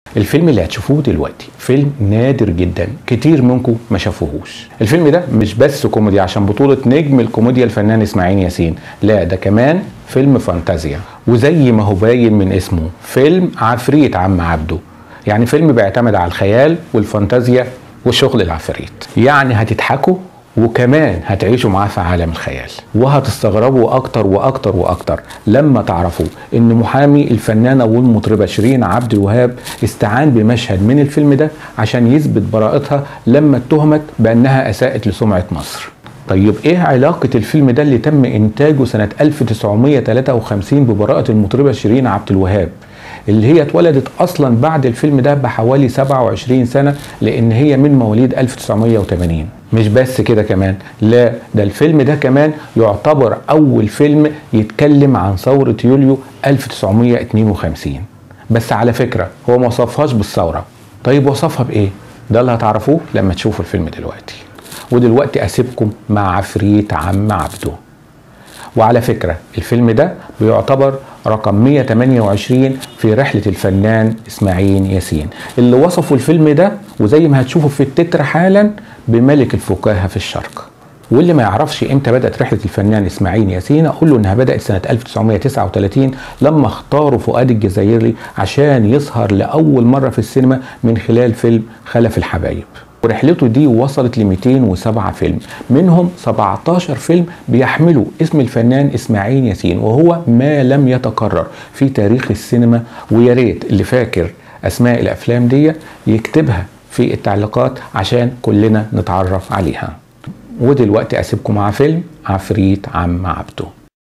الفيلم اللي هتشوفوه دلوقتي فيلم نادر جدا كتير منكم ما شافوهوش الفيلم ده مش بس كوميدي عشان بطولة نجم الكوميديا الفنان اسماعيل ياسين لا ده كمان فيلم فانتازيا وزي ما هو باين من اسمه فيلم عفريت عم عبده يعني فيلم بيعتمد على الخيال والفانتازيا وشغل العفاريت يعني هتضحكوا وكمان هتعيشوا معاه في عالم الخيال وهتستغربوا اكتر واكتر واكتر لما تعرفوا ان محامي الفنانه والمطربه شيرين عبد الوهاب استعان بمشهد من الفيلم ده عشان يثبت براءتها لما اتهمت بانها اساءت لسمعه مصر طيب ايه علاقة الفيلم ده اللي تم انتاجه سنة 1953 ببراءة المطربة شيرين عبد الوهاب اللي هي اتولدت اصلا بعد الفيلم ده بحوالي 27 سنة لان هي من مواليد 1980 مش بس كده كمان لا ده الفيلم ده كمان يعتبر اول فيلم يتكلم عن ثورة يوليو 1952 بس على فكرة هو ما وصفهاش بالثورة طيب وصفها بايه ده اللي هتعرفوه لما تشوفوا الفيلم دلوقتي ودلوقتي اسيبكم مع عفريت عم عبده وعلى فكرة الفيلم ده بيعتبر رقم 128 في رحلة الفنان إسماعيل ياسين اللي وصفوا الفيلم ده وزي ما هتشوفوا في التتر حالا بملك الفكاهة في الشرق واللي ما يعرفش امتى بدات رحله الفنان اسماعيل ياسين اقول له انها بدات سنه 1939 لما اختاروا فؤاد الجزائري عشان يظهر لاول مره في السينما من خلال فيلم خلف الحبايب ورحلته دي وصلت ل 207 فيلم منهم 17 فيلم بيحملوا اسم الفنان اسماعيل ياسين وهو ما لم يتكرر في تاريخ السينما ويا ريت اللي فاكر اسماء الافلام دي يكتبها في التعليقات عشان كلنا نتعرف عليها ودلوقتي اسيبكم مع فيلم عفريت عم عبده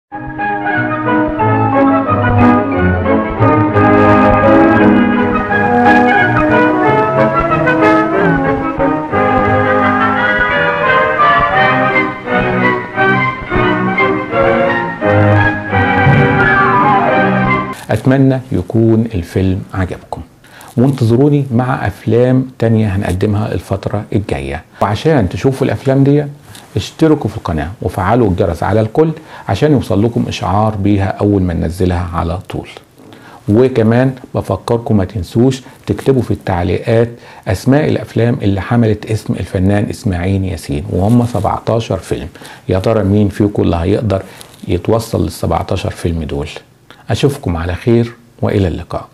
اتمنى يكون الفيلم عجبكم وانتظروني مع افلام تانية هنقدمها الفترة الجاية وعشان تشوفوا الافلام دي اشتركوا في القناة وفعلوا الجرس على الكل عشان يوصل لكم اشعار بيها اول ما ننزلها على طول وكمان بفكركم ما تنسوش تكتبوا في التعليقات اسماء الافلام اللي حملت اسم الفنان اسماعيل ياسين وهم 17 فيلم يا ترى مين فيكم اللي هيقدر يتوصل لل 17 فيلم دول اشوفكم على خير والى اللقاء